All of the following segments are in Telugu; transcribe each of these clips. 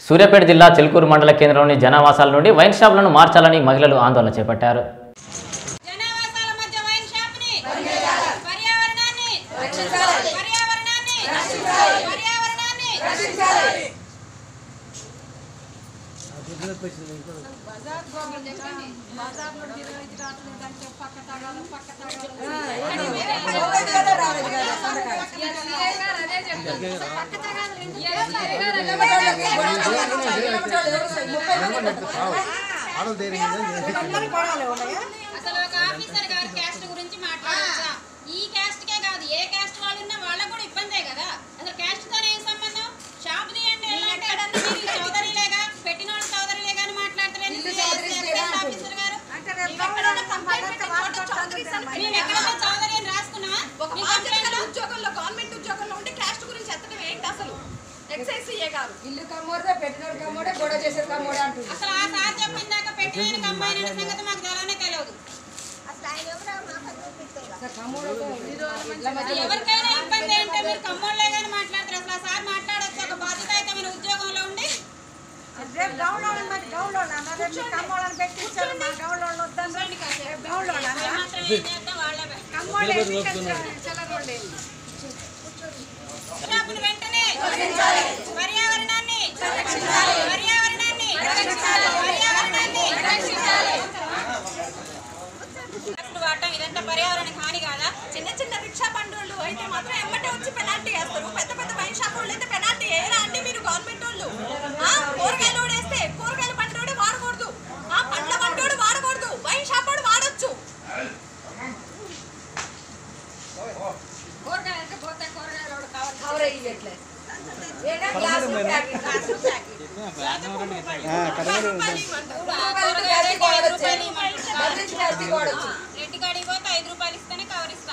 సూర్యాపేట జిల్లా చిలుకూరు మండల కేంద్రంలోని జనావాసాల నుండి వైన్ షాపులను మార్చాలని మహిళలు ఆందోళన చేపట్టారు జనావాసాల మధ్య వైన్ షాప్ని పర్యావరణాన్ని పర్యావరణాన్ని పర్యావరణాన్ని అసలు ఒక ఆఫీసర్ గారి క్యాస్ట్ గురించి మాట్లాడచ్చా ఈ క్యాస్ట్ కే కాదు ఏ క్యాస్ట్ వాళ్ళు ఉన్నా వాళ్ళకు కూడా ఇబ్బందే కదా అసలు క్యాస్ట్ తో ఏం సంబంధం షాప్ తీయండి ఎలా అంటే అదంతా మీరు చౌదరిలేగా పెట్టిన వాళ్ళు చౌదరిలేగా అని మాట్లాడతారు ఆఫీసర్ గారు మేము ఎక్కడైనా చౌదరి అని రాసుకున్నామా ఒక మీ బాధ్యత గల కంప్లైంట్లో? ఉద్యోగంలో గవర్నమెంట్ ఉద్యోగంలో ఉండి క్యాస్ట్ గురించి ఎత్తడం ఏంటి అసలు ఎక్సైజ్ సీఏ గారు ఇల్లు కమ్మోడే పెట్టినోడు కమ్మోడే గొడవ చేసేది కమ్మోడే అంటుంది అసలు ఆ సార్ చెప్పిందాక పెట్టిన కంబైన్ సంగతి మాకు తెలవనే తెలియదు కమ్మోడు ఎవరికైనా ఇబ్బంది అంటే మీరు కమ్మోళ్ళే కానీ మాట్లాడతారు అసలు ఆ సార్ మాట్లాడొచ్చు ఒక బాధ్యతాయుతమైన ఉద్యోగంలో ఉండి రేపు గౌన్లోని మరి గౌన్లోని అన్న రేపు మీ కమ్మోళ్ళని పెట్టించారు మా గౌన్లోని వద్దని రేపు గౌన్లోని అన్న ఏ మాత్రం ఏం చేస్తే వాళ్ళే కమ్మోళ్ళే చల్లరోళ్ళే షాపును వెంటనే పర్యావరణాన్ని పర్యావరణాన్ని పర్యావరణాన్ని అసలు వాడటం ఇదంతా పర్యావరణానికి హాని కాదా చిన్న చిన్న రిక్షా బండోళ్ళు అయితే మాత్రం ఎమ్మటే వచ్చి పెనాల్టీ వేస్తారు పెద్ద పెద్ద వైన్ షాప్ వాళ్ళు అయితే పెనాల్టీ వేయరా అండి మీరు గవర్నమెంట్ వాళ్ళు ఆ, కూరగాయలు కూడా వేస్తే కూరగాయల బండోడే వాడకూడదు ఆ పండ్ల బండోడు వాడకూడదు వైన్ షాప్ వాడు వాడొచ్చు కూరగాయలు పోతే కూరగాయలు వాడు కవర్ కవర్ అయ్యట్లే ఏదో గ్లాస్ ప్యాకెట్ గ్లాస్ ప్యాకెట్ కూరగాయలు ఐదు రూపాయలు ఇవ్వమంటారు. బదిలించి ప్లాస్టిక్ వాడొచ్చు రెడ్డి కాడికి పోతే ఐదు రూపాయలు ఇస్తేనే కవర్ ఇస్తాం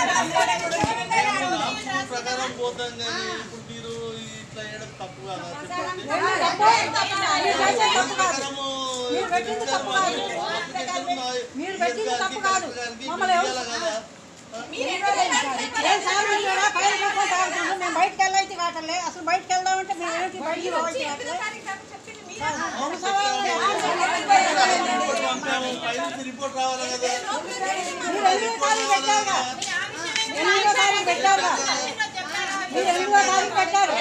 ప్రకారం పోతాం కానీ ఇప్పుడు మీరు ఇట్లా వేయడం తప్పు కదా చెప్పండి ప్రకారము మీరు పెట్టింది తప్పు కాదు మీరు పెట్టింది తప్పు కాదు మమ్మల్ని ఎవరు ఏం సార్ మీరు కూడా పైన కూర్చొని తాగుతుండ్రు. మేము బయటకు వెళ్ళైతే కాటలే అసలు బయటకు వెళ్దామంటే మేము ఏంటి బయటికి పోవాలి రెండు సవాళ్ళు పంపాము పైనుంచి రిపోర్ట్ రావాలి కదా మీరు ఎనిమిదో తారీఖు పెట్టారుగా ఎనిమిదో తారీఖు పెట్టారుగా మీరు ఎనిమిదో తారీఖు పెట్టారు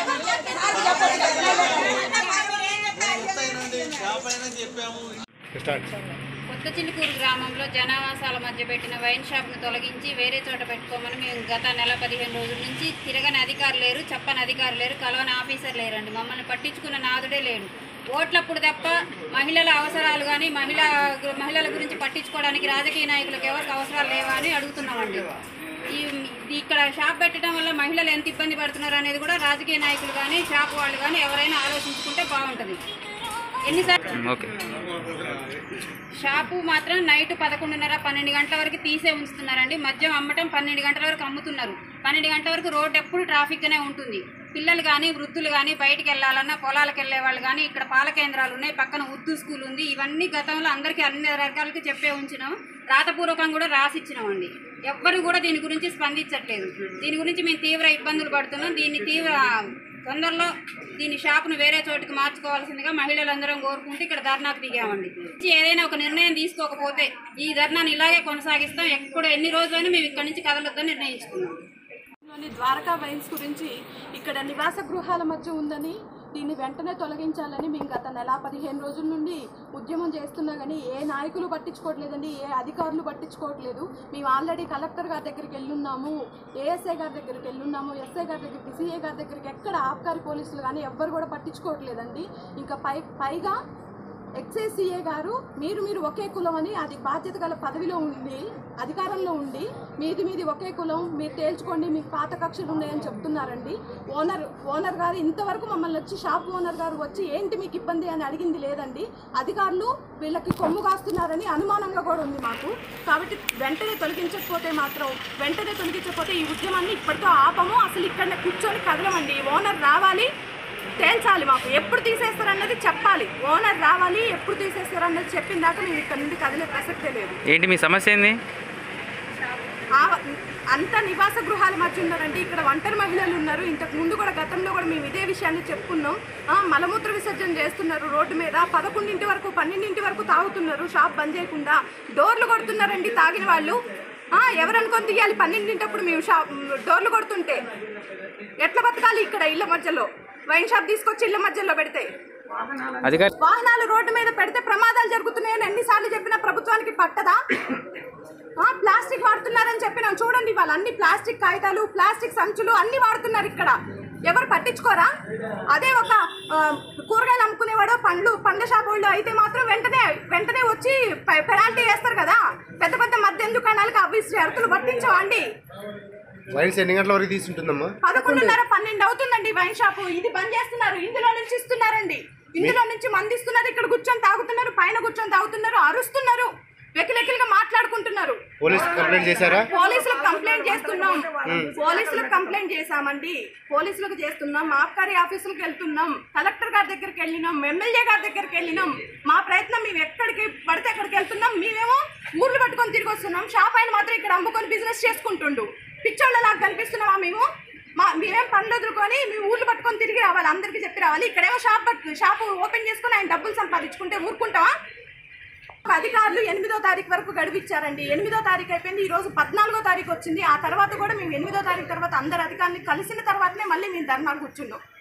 పూర్తయినండి షాప్ అయినా చెప్పాము కొత్త చిలుకూరు గ్రామంలో జనావాసాల మధ్య పెట్టిన వైన్ షాప్ను తొలగించి వేరే చోట పెట్టుకోమని మేము గత నెల పదిహేను రోజుల నుంచి తిరగని అధికారులు లేరు చెప్పని అధికారులు లేరు కలవని ఆఫీసర్ లేరండి మమ్మల్ని పట్టించుకున్న నాదుడే లేడు ఓట్లప్పుడు తప్ప మహిళల అవసరాలు కానీ మహిళా మహిళల గురించి పట్టించుకోవడానికి రాజకీయ నాయకులకు ఎవరికి అవసరాలు లేవా అని అడుగుతున్నామండి ఈ ఇక్కడ షాప్ పెట్టడం వల్ల మహిళలు ఎంత ఇబ్బంది పడుతున్నారు అనేది కూడా రాజకీయ నాయకులు కానీ షాప్ వాళ్ళు కానీ ఎవరైనా ఆలోచించుకుంటే బాగుంటుంది ఎన్నిసార్లు షాపు మాత్రం నైట్ పదకొండున్నర పన్నెండు గంటల వరకు తీసే ఉంచుతున్నారండి మద్యం అమ్మటం పన్నెండు గంటల వరకు అమ్ముతున్నారు పన్నెండు గంటల వరకు రోడ్ ఎప్పుడు ట్రాఫిక్గానే ఉంటుంది పిల్లలు కానీ వృద్ధులు కానీ బయటికి వెళ్ళాలన్నా పొలాలకు వెళ్ళే వాళ్ళు కానీ ఇక్కడ పాల కేంద్రాలు ఉన్నాయి పక్కన ఉర్దూ స్కూల్ ఉంది ఇవన్నీ గతంలో అందరికీ అన్ని రకాలకి చెప్పే ఉంచినాం రాతపూర్వకంగా కూడా రాసిచ్చినామండి ఎవ్వరు కూడా దీని గురించి స్పందించట్లేదు దీని గురించి మేము తీవ్ర ఇబ్బందులు పడుతున్నాం దీన్ని తీవ్ర తొందరలో దీని షాపును వేరే చోటుకి మార్చుకోవాల్సిందిగా మహిళలందరం కోరుకుంటూ ఇక్కడ ధర్నాకు దిగామండి ఏదైనా ఒక నిర్ణయం తీసుకోకపోతే ఈ ధర్నాను ఇలాగే కొనసాగిస్తాం ఎక్కడ ఎన్ని రోజులైనా మేము ఇక్కడ నుంచి కదలొద్దని నిర్ణయించుకున్నాం లోని ద్వారకా వైన్స్ గురించి ఇక్కడ నివాస గృహాల మధ్య ఉందని దీన్ని వెంటనే తొలగించాలని మేము గత నెల పదిహేను రోజుల నుండి ఉద్యమం చేస్తున్నా కానీ ఏ నాయకులు పట్టించుకోవట్లేదండి ఏ అధికారులు పట్టించుకోవట్లేదు మేము ఆల్రెడీ కలెక్టర్ గారి దగ్గరికి వెళ్ళున్నాము ఏఎస్ఐ గారి దగ్గరికి వెళ్ళున్నాము ఎస్ఐ గారి దగ్గరికి సిఏ గారి దగ్గరికి ఎక్కడ ఆబ్కారీ పోలీసులు కానీ ఎవ్వరు కూడా పట్టించుకోవట్లేదండి ఇంకా పై పైగా ఎక్సైజ్ సిఏ గారు మీరు మీరు ఒకే కులం అని అది బాధ్యత గల పదవిలో ఉండి అధికారంలో ఉండి మీది మీది ఒకే కులం మీరు తేల్చుకోండి మీకు పాత కక్షలు ఉన్నాయని చెప్తున్నారండి ఓనర్ ఓనర్ గారు ఇంతవరకు మమ్మల్ని వచ్చి షాప్ ఓనర్ గారు వచ్చి ఏంటి మీకు ఇబ్బంది అని అడిగింది లేదండి అధికారులు వీళ్ళకి కొమ్ము కాస్తున్నారని అనుమానంగా కూడా ఉంది మాకు కాబట్టి వెంటనే తొలగించకపోతే మాత్రం వెంటనే తొలగించకపోతే ఈ ఉద్యమాన్ని ఇప్పటితో ఆపము అసలు ఇక్కడ కూర్చొని కదలమండి ఓనర్ రావాలి తేల్చాలి మాకు ఎప్పుడు తీసేస్తారన్నది చెప్పాలి ఓనర్ రావాలి ఎప్పుడు తీసేస్తారన్నది చెప్పిన దాకా మేము ఇక్కడ నుండి కదిలే ప్రసక్తే లేదు ఏంటి మీ సమస్య ఏంది ఆ- అంత నివాస గృహాల మధ్య ఉన్నారండి ఇక్కడ ఒంటరి మహిళలు ఉన్నారు ఇంతకు ముందు కూడా గతంలో కూడా మేము ఇదే విషయాన్ని చెప్పుకున్నాం ఆ, మలమూత్ర విసర్జన చేస్తున్నారు రోడ్డు మీద పదకొండింటి వరకు పన్నెండింటి వరకు తాగుతున్నారు షాప్ బంద్ చేయకుండా డోర్లు కొడుతున్నారండి తాగిన వాళ్ళు ఆ, ఎవరనుకొని తీయాలి పన్నెండింటప్పుడు మేము షాప్ డోర్లు కొడుతుంటే ఎట్లా బతకాలి ఇక్కడ ఇళ్ళ మధ్యలో వైన్ షాప్ తీసుకొచ్చి ఇళ్ళ మధ్యలో పెడితే అధికారి వాహనాలు రోడ్డు మీద పెడితే ప్రమాదాలు జరుగుతున్నాయని ఎన్నిసార్లు చెప్పినా ప్రభుత్వానికి పట్టదా ఆ, ప్లాస్టిక్ వాడుతున్నారని చెప్పినాం చూడండి వాళ్ళు అన్ని ప్లాస్టిక్ కాగితాలు ప్లాస్టిక్ సంచులు అన్ని వాడుతున్నారు ఇక్కడ ఎవరు పట్టించుకోరా అదే ఒక ఆ, కూరగాయలు అమ్ముకునేవాడు పండ్లు పండ్ల షాప్ వాళ్ళు అయితే మాత్రం వెంటనే వెంటనే వచ్చి పె- పెనాల్టీ వేస్తారు కదా పెద్ద పెద్ద మద్యం దుకాణాలకు అవి షరతులు పట్టించవండి వైన్స్ ఎన్ని గంటల వరకు తీసుంటుందమ్మా పదకొండున్నర పన్నెండు అవుతుందండి వైన్ షాప్ ఇది బంద్ చేస్తున్నారు ఇందులో నుంచి ఇస్తున్నారండి ఇందులో నుంచి మంది ఇస్తున్నారు ఇక్కడ కూర్చొని తాగుతున్నారు పైన కూర్చొని తాగుతున్నారు అరుస్తున్నారు వెకిలెకిలిగా మాట్లాడుకుంటున్నారు పోలీస్ కంప్లైంట్ చేశారా పోలీసులకు కంప్లైంట్ చేస్తున్నాం పోలీసులకు కంప్లైంట్ చేశామండి పోలీసులకు చేస్తున్నాం ఆబ్కారీ ఆఫీసులకు వెళ్తున్నాం కలెక్టర్ గారి దగ్గరికి వెళ్ళినాం ఎమ్మెల్యే గారి దగ్గరికి వెళ్ళినాం మా ప్రయత్నం మేము ఎక్కడికి పడితే అక్కడికి వెళ్తున్నాం మేమేమో ఊర్లు పట్టుకొని తిరిగి వస్తున్నాం షాప్ ఆయన మాత్రం ఇక్కడ అమ్ముకొని బిజినెస్ చేసుకుంటుండు పిచ్చోళ్ళలాగా కనిపిస్తున్నామా మేము మా మేమేం పనులు వదులుకొని మేము ఊర్లు పట్టుకొని తిరిగి రావాలి అందరికీ చెప్పి రావాలి ఇక్కడేమో షాప్ పట్టు షాప్ ఓపెన్ చేసుకుని ఆయన డబ్బులు సంపాదించుకుంటే ఊరుకుంటామా అధికారులు ఎనిమిదో తారీఖు వరకు గడువిచ్చారండి ఎనిమిదో తారీఖు అయిపోయింది ఈ రోజు పద్నాలుగో తారీఖు వచ్చింది ఆ తర్వాత కూడా మేము ఎనిమిదో తారీఖు తర్వాత అందరు అధికారులు కలిసిన తర్వాతనే మళ్ళీ మేము ధర్నాలు కూర్చున్నాం